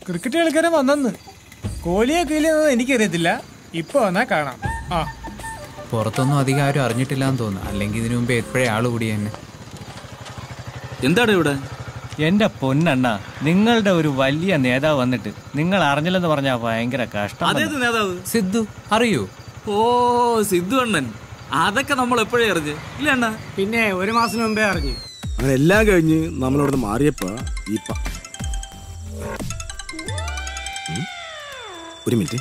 Cricket കളിക്കാരൻ വന്നെന്ന് കോഹ്ലിയെ കീലിയെന്നത് എനിക്കറിയത്തില്ല ഇപ്പൊ വന്നാ കാണാം ആ പുറത്തൊന്നും അധികം ആരും അറിഞ്ഞിട്ടില്ലാന്ന് തോന്നുന്നു അല്ലെങ്കിൽ ഇതിനു മുമ്പ് എപ്പോഴേ ആള് കൂടി തന്നെ എന്താണ് ഇവിടെ എന്റെ പൊന്നണ്ണ നിങ്ങളുടെ ഒരു വലിയ നേതാവ് വന്നിട്ട് നിങ്ങൾ അറിഞ്ഞില്ലെന്ന് പറഞ്ഞാ ഭയങ്കര കഷ്ടം അതേത് നേതാവ് സിദ്ധു അറിയോ ഓ സിദ്ധു അണ്ണൻ അതൊക്കെ നമ്മൾ എപ്പോഴേ അറിഞ്ഞ് ഇല്ല അണ്ണ പിന്നെ ഒരു മാസം മുമ്പേ അറിഞ്ഞു അങ്ങനെ എല്ലാം കഴിഞ്ഞ് നമ്മളിവിടെ മാറിയപ്പോ ഈ പ- ഉം. ഒരു മിനിറ്റ്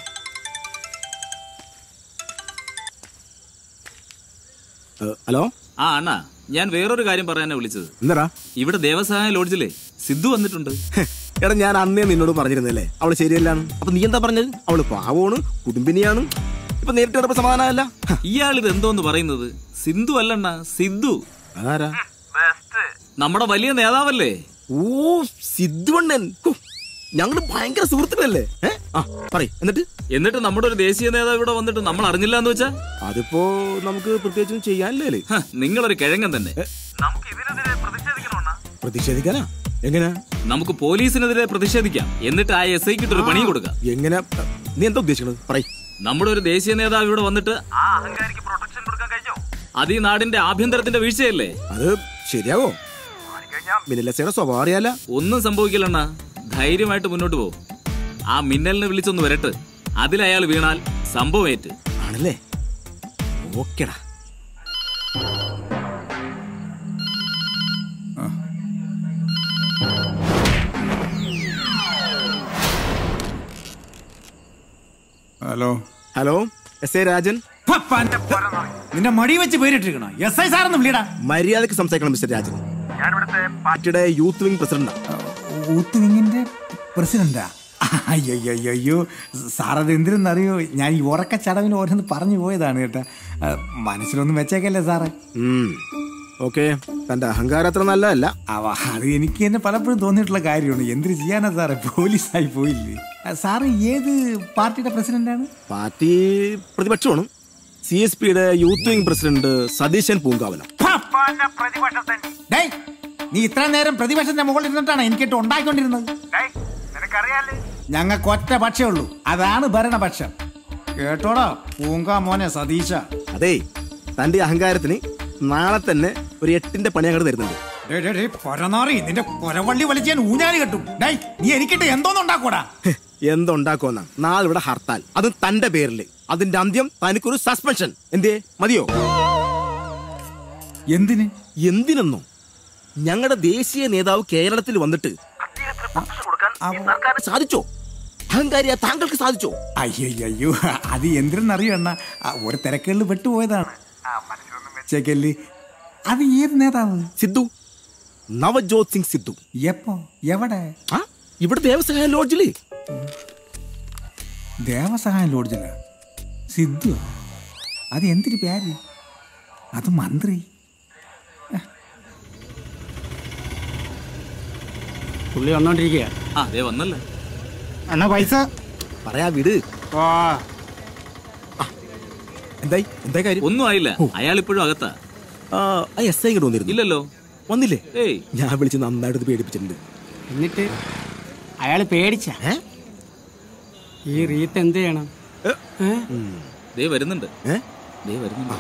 ഏ, ഹലോ ആ അണ്ണാ ഞാൻ വേറൊരു കാര്യം പറയാനാ വിളിച്ചത് എന്താടാ ഇവിടെ ദേവസഹായ ലോഡ്ജിലെ സിദ്ധു വന്നിട്ടുണ്ട് ഹെ, എടാ ഞാൻ അന്നേ നിന്നോട് പറഞ്ഞിരുന്നല്ലേ അവള് ശരിയല്ലാണ് അപ്പൊ നീ എന്താ പറഞ്ഞത് അവള് പാവമാണ് കുടുംബിനിയാണ് ഇപ്പൊ നേരിട്ട് കണ്ടപ്പോ സമാധാനമല്ല ഹ, ഇയാൾ ഇത് എന്തോന്ന് പറയുന്നത് സിന്ധു അല്ലണ്ണ സിദ്ധു അതാരാ നമ്മുടെ വലിയ നേതാവല്ലേ ഓ സിദ്ധുവണ്ണൻ ഹോ, ഞങ്ങള് ഭയങ്കര സുഹൃത്തുക്കളല്ലേ ഏ? ആ പറയ് എന്നിട്ട് എന്നിട്ട് നമ്മുടെ ഒരു ദേശീയ നേതാവ് ഇവിടെ വന്നിട്ട് നമ്മൾ അറിഞ്ഞില്ല എന്ന് വെച്ചാ അതിപ്പോ നമുക്ക് പ്രത്യേകിച്ചൊന്നും ചെയ്യാനില്ലേ ഹ, നിങ്ങളൊരു കിഴങ്ങൻ തന്നെ പ്രതിഷേധിക്കാനാ എങ്ങനെ നമുക്ക് പോലീസിനെതിരെ പ്രതിഷേധിക്കാം എന്നിട്ട് ആ എസ് ഐക്ക് ഒരു പണിയും കൊടുക്കാം എങ്ങനെ നീ എന്താ ഉദ്ദേശിക്കണത് പറയ് നമ്മുടെ ഒരു ദേശീയ നേതാവ് ഇവിടെ വന്നിട്ട് അത് ഈ നാടിന്റെ ആഭ്യന്തരത്തിന്റെ വീഴ്ചയല്ലേ അത് ശരിയാവോ മിനിലസയുടെ സ്വഭാവം അറിയാല ഒന്നും സംഭവിക്കില്ലണ്ണ ധൈര്യമായിട്ട് മുന്നോട്ട് പോകും ആ മിന്നലിനെ വിളിച്ചൊന്ന് വരട്ട് അതിൽ അയാൾ വീണാൽ സംഭവമേറ്റ് ആണല്ലേ ഓക്കെടാ hello hello S A Rajan നിന്റെ മടി വെച്ച് പേരിട്ടിരിക്കണോ എസ് ഐ സാറൊന്നും വിളിയടാ മര്യാദക്ക് സംസാരിക്കണം മിസ്റ്റർ രാജൻ പാർട്ടിയുടെ യൂത്ത് വിംഗ് പ്രസിഡന്റാ ഊത്ത് വിങ്ങിന്റെ പ്രസിഡന്റാ അയ്യോ സാറത് എന്തിനെന്നറിയോ ഞാൻ ഈ ഉറക്ക ചടവിന് ഓരോന്ന് പറഞ്ഞു പോയതാണ് കേട്ടാ ആ, മനസ്സിലൊന്നും വെച്ചേക്കല്ലേ സാറേ ഓക്കെ തന്റെ അഹങ്കാരം അത്ര നല്ലതല്ല അവ അത് എനിക്ക് തന്നെ പലപ്പോഴും തോന്നിയിട്ടുള്ള കാര്യമാണ് എന്തിനു ചെയ്യാനാ സാറേ പോലീസായി പോയില്ലേ ആ, സാറ് ഏത് പാർട്ടിയുടെ പ്രസിഡന്റാണ് പാർട്ടി പ്രതിപക്ഷമാണ് സി എസ് പിയുടെ youth wing president Satheesan Poonkavanam ഡേയ് നീ ഇത്ര നേരം പ്രതിപക്ഷത്തിന്റെ മുകളിൽ ഇരുന്നിട്ടാണ് എനിക്കിട്ട് ഉണ്ടാക്കിക്കൊണ്ടിരുന്നത് ഞങ്ങൾക്ക് ഒറ്റ പക്ഷേ ഉള്ളൂ അതാണ് ഭരണപക്ഷം കേട്ടോടാ പൂങ്കാ മോനെ സതീശ അതെ തന്റെ അഹങ്കാരത്തിന് നാളെ തന്നെ ഒരു എട്ടിന്റെ പണി അങ്ങോട്ട് തരുന്നുണ്ട് ഡേയ് ഡേയ് ഡേയ് പൊരനാറി നിന്റെ കൊരവള്ളി വലിച്ച് ഞാൻ ഊഞ്ഞാല് കെട്ടും ഡേയ് നീ എനിക്കിട്ട് എന്തോന്നുണ്ടാക്കൂടാ ഹ്, എന്തുണ്ടാക്കുമെന്ന നാളെ ഇവിടെ ഹർത്താൽ അതും തന്റെ പേരില് അതിന്റെ അന്ത്യം തനിക്കൊരു സസ്പെൻഷൻ എന്തേ മതിയോ എന്തിന് എന്തിനെന്നോ ഞങ്ങളുടെ ദേശീയ നേതാവ് കേരളത്തിൽ വന്നിട്ട് സർക്കാരിന് സാധിച്ചോ അഹങ്കാരിയ താങ്കൾക്ക് സാധിച്ചോ അയ്യോ അത് എന്തിനെന്നറിയോ അണ്ണ ഒരു തിരക്കുകളിൽ പെട്ടുപോയതാണ് ചേക്കല്ല് അത് ഏത് നേതാവ് സിദ്ധു നവജോത് സിംഗ് സിദ്ധു എപ്പോ എവിടെ ആ ഇവിടെ ദേവസഹായ ലോഡ്ജില് ദേവസഹായം ലോഡ്ജില സിദ്ധു അത് എന്തിരി പേര് അത് മന്ത്രി പുള്ളി വന്നോണ്ടിരിക്കുക ആ ദേ വന്നല്ലേ എന്നാ പൈസ പറയാ വിട് ഓ എന്തായി എന്തായി കാര്യം ഒന്നും ആയില്ല അയാൾ ഇപ്പോഴും അകത്താ ആ എസ് ഐ ഇങ്ങോട്ട് വന്നിരുന്നു ഇല്ലല്ലോ വന്നില്ലേ ഏയ് ഞാൻ വിളിച്ച് നന്നായിട്ട് ഇത് പേടിപ്പിച്ചിട്ടുണ്ട് എന്നിട്ട് അയാള് പേടിച്ച ഏ? ഈ റീത്ത് എന്ത് ചെയ്യണം ഏ? ദേ വരുന്നുണ്ട് ഏ? ദേ വരുന്നുണ്ട്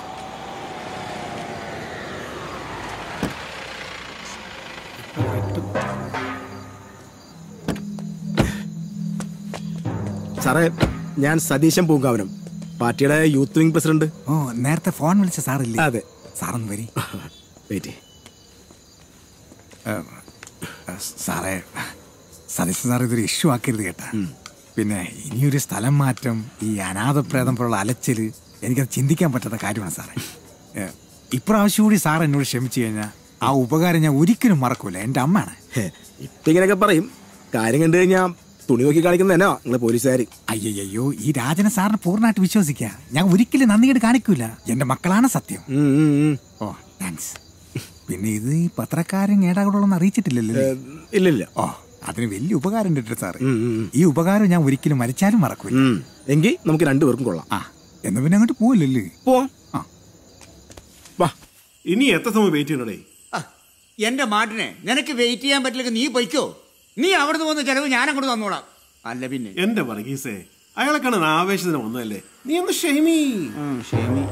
സാറേ ഞാൻ സതീശൻ പൂങ്കാവനം പാർട്ടിയുടെ യൂത്ത് വിംഗ് പ്രസിഡന്റ് ഓ നേരത്തെ ഫോൺ വിളിച്ച സാറില്ലേ അതെ സാറൊന്ന് വരി വെയിറ്റ് സാറേ സതീശൻ സാർ ഇതൊരു ഇഷ്യൂ ആക്കരുത് കേട്ടാ പിന്നെ ഇനിയൊരു സ്ഥലം മാറ്റം ഈ അനാഥപ്രേതം പോലുള്ള അലച്ചില് എനിക്കത് ചിന്തിക്കാൻ പറ്റാത്ത കാര്യമാണ് സാറേ ഏ, ഇപ്രാവശ്യം കൂടി സാർ എന്നോട് ക്ഷമിച്ചു കഴിഞ്ഞാൽ ആ ഉപകാരം ഞാൻ ഒരിക്കലും മറക്കൂല എൻ്റെ അമ്മയാണ് ഇപ്പൊ ഇങ്ങനെയൊക്കെ പറയും കാര്യം കണ്ടു കഴിഞ്ഞാൽ തുണി നോക്കി കാണിക്കുന്ന തന്നെ നിങ്ങള് പോലീസുകാർ അയ്യയ്യോ ഈ രാജനെ സാറിന് പൂർണ്ണമായിട്ട് വിശ്വസിക്കുക ഞാൻ ഒരിക്കലും നന്ദികേട് കാണിക്കൂല എൻ്റെ മക്കളാണ് സത്യം ഓ താങ്ക്സ് പിന്നെ ഇത് ഈ പത്രക്കാരൻ ഏടാകൂടൊന്നും അറിയിച്ചിട്ടില്ലല്ലോ അല്ലേ? ഇല്ലില്ല ഓ അതിന് വലിയ ഉപകാരം ഉണ്ട് സാറ് ഈ ഉപകാരം ഞാൻ ഒരിക്കലും മരിച്ചാലും മറക്കൂല എങ്കിൽ നമുക്ക് രണ്ടുപേർക്കും കൊള്ളാം ആ എന്നാ പിന്നെ അങ്ങോട്ട് പോവില്ലല്ലേ പോവാം വാ ഇനി എത്ര സമയം വെയിറ്റ് ചെയ്യണേ എന്റെ മാട്ടിനെ നിനക്ക് വെയിറ്റ് ചെയ്യാൻ പറ്റില്ലെങ്കിൽ നീ പൊയ്ക്കോ നീ അവിടുന്ന് വന്ന ചെലവ് ഞാൻ അങ്ങോട്ട് തന്നോളാം അല്ല പിന്നെ എന്റെ വർഗീസേ അയാളെ കാണാൻ ആവേശത്തിന് വന്നതല്ലേ നീ ഒന്ന് ഷെയ്മി ഷെയ്മി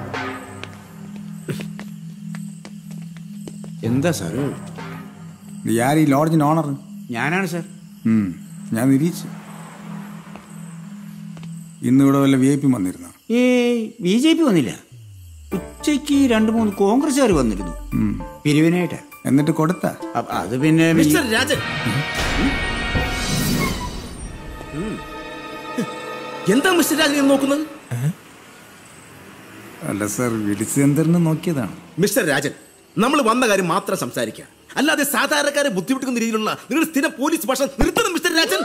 എന്താ സാർ നീ ആര് ഈ ലോഡ്ജിന് ഓണർ ഞാനാണ് സാർ ഞാൻ നിരീക്ഷിച്ചു ഇന്ന് ഇവിടെ വല്ല വി ഐ പി വന്നിരുന്നു ഏയ് ബി ജെ പി വന്നില്ല ഉച്ചയ്ക്ക് രണ്ട് മൂന്ന് കോൺഗ്രസ്സുകാർ വന്നിരുന്നു പിരിവിനായിട്ട് എന്നിട്ട് കൊടുത്ത അപ്പ- അത് പിന്നെ മിസ്റ്റർ രാജൻ ഉം. എന്താ മിസ്റ്റർ രാജൻ ഇങ്ങനെ നോക്കുന്നത് അല്ല സാർ വിളിച്ചത് എന്തെന്ന് നോക്കിയതാണ് മിസ്റ്റർ രാജൻ നമ്മൾ വന്ന കാര്യം മാത്രം സംസാരിക്കാം അല്ലാതെ സാധാരണക്കാരെ ബുദ്ധിമുട്ടുന്ന രീതിയിലുള്ള നിങ്ങളുടെ സ്ഥിരം പോലീസ് ഭാഷ നിർത്തണം മിസ്റ്റർ രാജൻ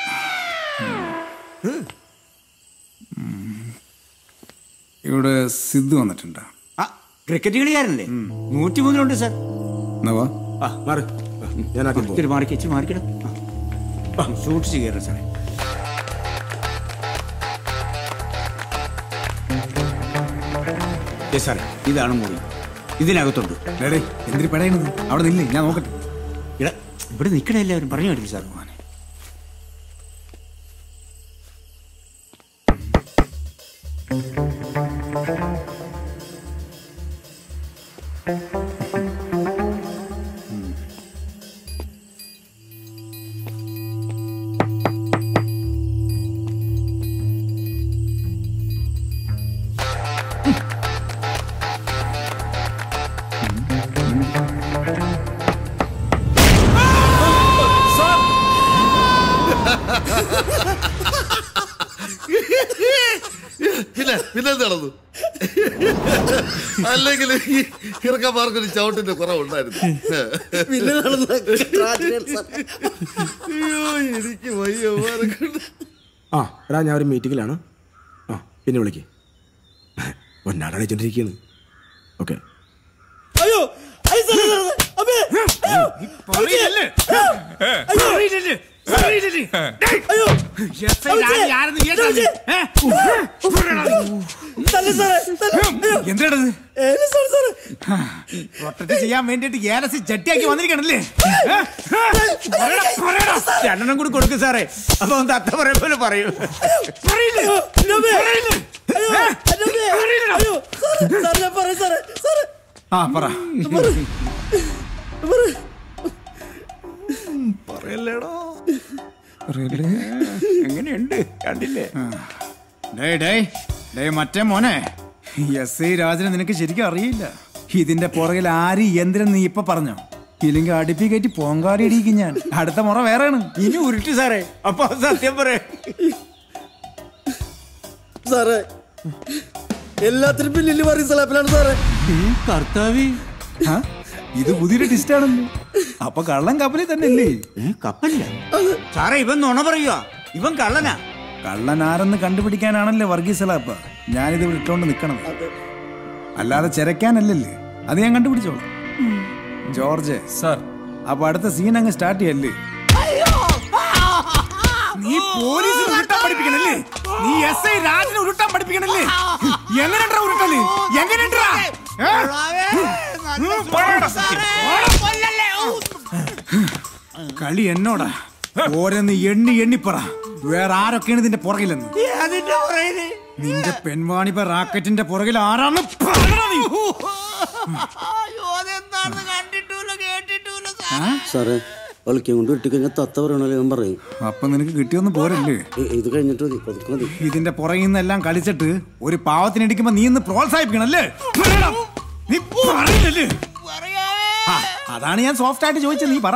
ഇവിടെ സിദ്ധു വന്നിട്ടുണ്ടോ ആ ക്രിക്കറ്റ് കളിക്കാരനല്ലേ നൂറ്റി മൂന്നിലുണ്ട് സാർ എന്നാ വാ ആ മാറി ഞാൻ ആദ്യം പോവാം. ഇച്ചിരി മാറിക്ക് ഇച്ചിരി മാറിക്കിടും സൂക്ഷിച്ച് കയറും സാറേ ഏ സാറേ ഇതാണ് മുറി ഇതിനകത്തുണ്ട് ഡേടേ എന്തിനു പെടയണത് അവിടെ നില്ലേ ഞാൻ നോക്കട്ടെ ഇട ഇവിടെ നിൽക്കണ എല്ലാവരും പറഞ്ഞു കേട്ടില്ല സാർ മോനെ പിന്നെ പിന്നെ നടന്നു അല്ലെങ്കിൽ ഈ ഇറക്കന്മാർക്കൊരു ചവിട്ടിന്റെ കുറവുണ്ടായിരുന്നു പിന്നെ നടന്ന രാജൻ സാർ. അയ്യോ എനിക്ക് വയ്യ ഉമ്മാരെ കൊണ്ട്. ആ എടാ ഞാൻ ഒരു മീറ്റിങ്ങിലാണ് ആ പിന്നെ വിളിക്ക് പൊന്നാടണിച്ചോണ്ടിരിക്കുകയാണ് ഓക്കെ അയ്യോ അയ്യോ സാറേ, സാറേ, അമ്മേ. അയ്യോ. പറയില്ലല്ലേ? അയ്യോ. പറയില്ലല്ലേ? പറയില്ലല്ലേ? ഡേയ്. അയ്യോ. എസ് ഐ രാജൻ ആരെന്ന് കേട്ടാ നീ? ഏ? തല്ല് സാറേ, തല്ല്. അയ്യോ. എന്താണത് ഏല് സാറേ, സാറേ. പ്രൊട്ടക്ട് ചെയ്യാൻ വേണ്ടിട്ട് ഏലസി ചട്ടിയാക്കി വന്നിരിക്കണല്ലേ ഏ? പറയടാ, പറയടാ. രണ്ടെണ്ണം കൂടി കൊടുക്കും സാറേ അപ്പൊ ഒന്ന് അത്ത പറയ പോലെ പറയൂ പറയില്ലേ? എൻ്റെ അമ്മേ. അയ്യോ, എൻ്റെ അമ്മേ. അയ്യോ, സാറേ, സാറേ, ഞാൻ പറയാം സാറേ, സാറേ. ആ പറ പറ. പറയല്ലേടോ എങ്ങനെയുണ്ട് കണ്ടില്ലേ ഡേ ഡേ ഡേ മറ്റേ മോനെ എസ് ഐ രാജനെ നിനക്ക് ശരിക്കും അറിയില്ല ഇതിന്റെ പുറകിൽ ആര് യന്ത്രം നീ ഇപ്പൊ പറഞ്ഞോ ഇല്ലെങ്കിൽ അടുപ്പി കയറ്റി പോങ്കാരി ഇടിക്കും ഞാൻ അടുത്ത മുറ വേറെയാണ് ഇനി ഉരുട്ടി സാറേ അപ്പൊ സത്യം പറയേ സാറേ എല്ലാത്തിനും പിന്നിൽ പറയും സലാപ്പിലാണ് സാറേ കർത്താവി ആ, ഇത് പുതിയൊരു ടിസ്റ്റ് ആണല്ലോ അപ്പൊ കള്ളം കപ്പലിൽ തന്നെ അല്ലേ കപ്പല്ല സാറേ ഇവൻ നുണ പറയുക ഇവൻ കള്ളനാ കള്ളൻ ആരെന്ന് കണ്ടുപിടിക്കാനാണല്ലേ വർഗീസലാപ്പ ഞാനിത് വിട്ടോണ്ട് നിക്കണം അല്ലാതെ ചെരക്കാനല്ലല്ലേ അത് ഞാൻ കണ്ടുപിടിച്ചോളാം ജോർജ് സാർ അപ്പൊ അടുത്ത സീൻ അങ്ങ് സ്റ്റാർട്ട് ചെയ്യല്ലേ നീ പോലീസിന് ഉരുട്ടാൻ പഠിപ്പിക്കണല്ലേ നീ എസ് ഐ രാജിനെ ഉരുട്ടാൻ പഠിപ്പിക്കണല്ലേ എങ്ങനെണ്ടാ ഉരുട്ടല് എങ്ങനെണ്ടാ കളി എന്നോടാ ഓരോന്ന് എണ്ണി എണ്ണിപ്പറ വേറെ ആരൊക്കെയാണ് ഇതിന്റെ പുറകിലെന്ന് അതിന്റെ പുറകില് നിന്റെ പെൺവാണിപ്പ റാക്കറ്റിന്റെ പുറകിൽ ആരാണ് പറയടാ നീ. സാറേ ഒളിക്കം കൊണ്ട് ഇട്ടിക്കഴിഞ്ഞാൽ തത്ത പറയണല്ലോ ഞാൻ പറയും അപ്പൊ നിനക്ക് കിട്ടിയൊന്നും പോരല്ലേ ഇ- ഇത് കഴിഞ്ഞിട്ട് മതി പതുക്കെ മതി ഇതിന്റെ പുറകിൽ നിന്നെല്ലാം കളിച്ചിട്ട് ഒരു പാവത്തിനിടിക്കുമ്പോ നീ ഇന്ന് പ്രോത്സാഹിപ്പിക്കണല്ലേ പറയണം. നീ പറയില്ലല്ലേ ആ, അതാണ് ഞാൻ സോഫ്റ്റ് ആയിട്ട് ചോദിച്ചത് നീ പറ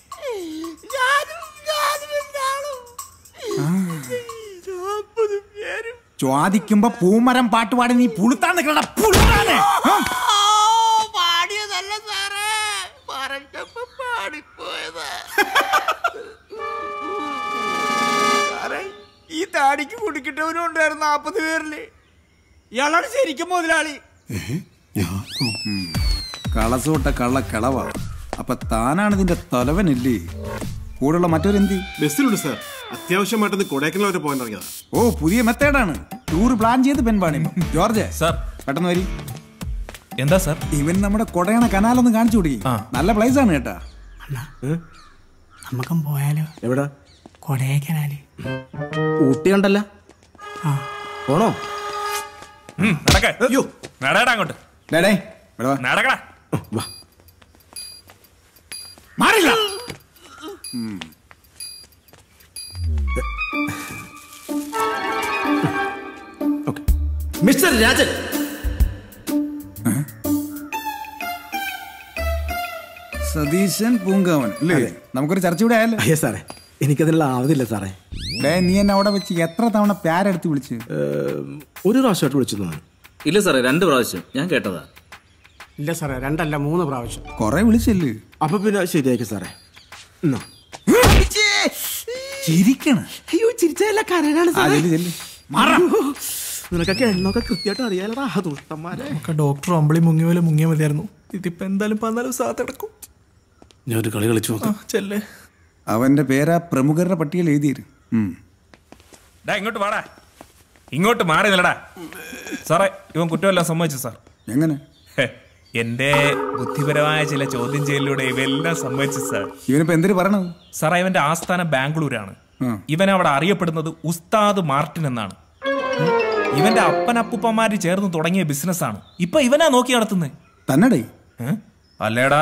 ആ. ചോദിക്കുമ്പോ പൂമരം പാട്ടുപാടി നീ പുളുത്താൻ നിൽക്കണ പുളുത്താനെ ആ. പാടിയതല്ല സാറേ പറഞ്ഞപ്പോ പാടിപ്പോയതാ ഈ താടിക്ക് കുടിക്കിട്ടവനും ഉണ്ടായിരുന്നു നാപ്പത് പേരില് ഇയാളാണ് ശരിക്കും മുതലാളി കളസോട്ട കള്ള കിളവ അപ്പൊ താനാണ് ഇതിന്റെ തലവനല്ലേ കൂടെയുള്ള മറ്റൊരെന്തി ബസ്സിലുണ്ട് സാർ അത്യാവശ്യമായിട്ടൊന്ന് കൊടൈക്കനാൽ വരെ പോകാൻ ഇറങ്ങിയതാ ഓ പുതിയ മെത്തേഡാണ് ടൂർ പ്ലാൻ ചെയ്ത് പെൺപാണി ജോർജ് സാർ പെട്ടെന്ന് വരി എന്താ സാർ ഇവൻ നമ്മുടെ കൊടയണ കനാലൊന്ന് കാണിച്ചു കൊടുക്കി നല്ല പ്ലേസ് ആണ് കേട്ടാ നമുക്കും പോയാലോ എവിടാ കൊടൈക്കനാല് ഊട്ടി കണ്ടല്ല പോണോ അയ്യോ നടടാ അങ്ങോട്ട് ഡേടേ ഇവിടെ വാ. നടക്കടാ വാ മാറില്ല മിസ്റ്റർ രാജൻ സതീശൻ പൂങ്കാവൻ അല്ലേ നമുക്കൊരു ചർച്ച ഇവിടെ ആയല്ലോ അയ്യോ സാറേ എനിക്കതിനുള്ള ആവതില്ല സാറേ ഡേ നീ എന്നെ അവിടെ വെച്ച് എത്ര തവണ പ്യാരെടുത്ത് വിളിച്ച് ഒരു പ്രാവശ്യമായിട്ട് വിളിച്ചു തോന്നുന്നു ഇല്ല സാറേ രണ്ട് പ്രാവശ്യം ഞാൻ കേട്ടതാ ഇല്ല സാറേ രണ്ടല്ല മൂന്ന് പ്രാവശ്യം കൊറേ വിളിച്ചില്ലേ അപ്പൊ പിന്നെ ശരിയാക്കി സാറേ എന്നാ ചിരിക്കണ അയ്യോ ചിരിച്ചല്ല കരനാണ് ആ, ചെല്ല്, ചെല്ല്. നിനക്കൊക്കെ എണ്ണൊക്കെ കൃത്യമായിട്ട് അറിയാലടാ ദുഷ്ടന്മാരെ ഒക്കെ ഡോക്ടർ അമ്പിളി മുങ്ങിയ പോലെ മുങ്ങിയാൽ മതിയായിരുന്നു ഇതിപ്പോ എന്തായാലും പതിനാല് സാത്ത് കിടക്കും ഞാൻ ഒരു കളി കളിച്ചു നോക്കാം ചെല്ലേ അവന്റെ പേരാ പ്രമുഖരുടെ പട്ടികയിൽ എഴുതിയിരു ഡാ ഇങ്ങോട്ട് വാടാ ഇങ്ങോട്ട് മാറി നിലടാ സാറേ ഇവൻ കുറ്റമെല്ലാം സമ്മതിച്ചു സാർ എങ്ങനെ ഹെ, എന്റെ ബുദ്ധിപരമായ ചില ചോദ്യം ചെയ്യലിലൂടെ ഇവയെല്ലാം സമ്മതിച്ചു സാർ ഇവനിപ്പോ എന്തിനു പറയണത് സാർ ഇവന്റെ ആസ്ഥാനം ബാംഗ്ലൂരാണ് ആ. ഇവൻ അവിടെ അറിയപ്പെടുന്നത് ഉസ്താദ് മാർട്ടിൻ എന്നാണ് ഇവന്റെ അപ്പനപ്പൂപ്പന്മാര് ചേർന്ന് തുടങ്ങിയ ബിസിനസ്സാണ് ഇപ്പൊ ഇവനാ നോക്കി നടത്തുന്നത് തന്നടേ അല്ലേടാ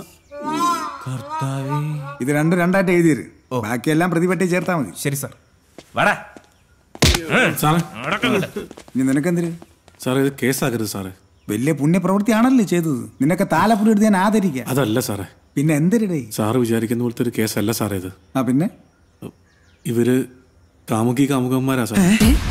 ഇത് രണ്ടും രണ്ടായിട്ട് എഴുതിയര് ബാക്കിയെല്ലാം പ്രതിപട്ടി ചേർത്താ മതി ശരി സാർ വാടാ സാറേ ഇനി നിനക്കെന്തിര് സാറേ ഇത് കേസാക്കരുത് സാറേ വലിയ പുണ്യപ്രവൃത്തിയാണല്ലേ ചെയ്തത് നിനക്ക് താലപ്പുരി എടുത്ത് ഞാൻ ആദരിക്കാം അതല്ല സാറേ പിന്നെ എന്തിരടേ സാറ് വിചാരിക്കുന്ന പോലത്തെ ഒരു കേസല്ല സാറേ ഇത് ആ പിന്നെ ഇവര് കാമുകി കാമുകന്മാരാ സാർ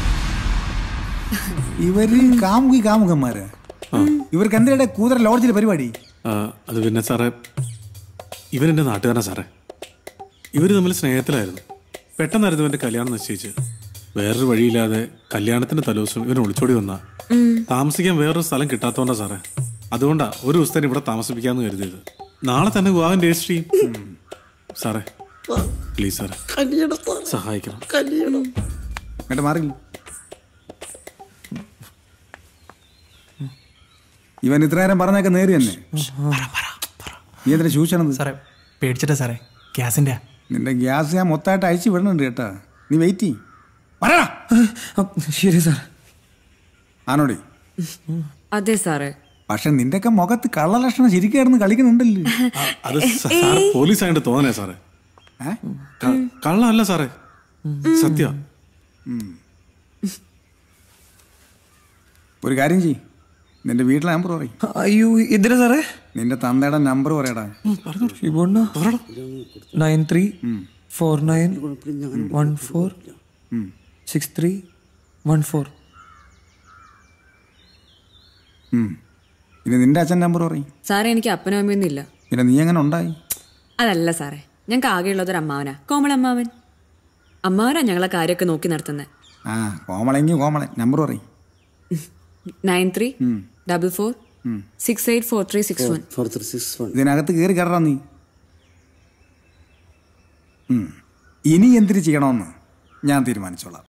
ഇവര് കാമുകി കാമുകന്മാര് ഇവർക്ക് എന്തിനാ കൂതറ ലോഡ്ജിലെ പരിപാടി ആ, അത് പിന്നെ സാറേ ഇവൻ എൻ്റെ നാട്ടുകാരനാ സാറേ ഇവർ തമ്മിൽ സ്നേഹത്തിലായിരുന്നു പെട്ടെന്നായിരുന്നു ഇവൻ്റെ കല്യാണം നിശ്ചയിച്ച് വേറൊരു വഴിയില്ലാതെ കല്യാണത്തിന്റെ തലേദിവസം ഇവൻ ഒളിച്ചോടി വന്ന താമസിക്കാൻ വേറൊരു സ്ഥലം കിട്ടാത്തോണ്ടാ സാറേ അതുകൊണ്ടാ ഒരു ദിവസത്തേന് ഇവിടെ താമസിപ്പിക്കാന്ന് കരുതിയത് നാളെ തന്നെ വിവാഹം രജിസ്റ്റർ ചെയ്യും സാറേ പ്ലീസ് സാറേ കല്യാണം സാറേ. സഹായിക്കണം കല്യാണം എന്നിട്ട് മാറില്ല ഇവൻ ഇത്ര നേരം പറഞ്ഞൊക്കെ നേരി തന്നെ നീ എന്തിനാ ചൂച്ചണത് സാറേ പേടിച്ചിട്ടാ സാറേ ഗ്യാസിന്റെ നിന്റെ ഗ്യാസ് ഞാൻ മൊത്തമായിട്ട് അയച്ചു വിടണുണ്ട് കേട്ടാ നീ വെയിറ്റ് ചെയ് പറയടാ ശരി സാർ ആണോടി അതെ സാറേ പക്ഷെ നിന്റെയൊക്കെ മുഖത്ത് കള്ളലക്ഷണം ശരിക്കായിരുന്നു കളിക്കുന്നുണ്ടല്ലോ അത് സ- സാർ പോലീസ് ആയിട്ട് തോന്നണേ സാറേ ക- കള്ളമല്ല സാറേ സത്യ ഒരു കാര്യം ചെയ് നിന്റെ വീട്ടിലെ നമ്പർ പറയും അയ്യോ ഇതിനാ സാറേ നിന്റെ തന്തയുടെ നമ്പർ പറയടാ ഷിബോണ്ണ nine three four nine one four six three one four ഉം. ഇനി നിന്റെ അച്ഛൻ നമ്പർ പറയും സാറേ എനിക്ക് അപ്പനും അമ്മയൊന്നും ഇല്ല പിന്നെ നീ എങ്ങനെ ഉണ്ടായി അതല്ല സാറേ ഞങ്ങൾക്ക് ആകെയുള്ളത് ഒരു അമ്മാവനാ കോമളമ്മാവൻ അമ്മാവനാ ഞങ്ങളെ കാര്യമൊക്കെ നോക്കി നടത്തുന്നത് ആ കോമളെങ്കിൽ കോമളൻ നമ്പർ പറയും നയൻ ത്രീ ഉം. ഡബിൾ ഫോർ ഉം. Six eight four three six one four three six one ഇതിനകത്ത് കയറി കയറാ നീ ഉം. ഇനി എന്തിനു ചെയ്യണമെന്ന് ഞാൻ തീരുമാനിച്ചോളാം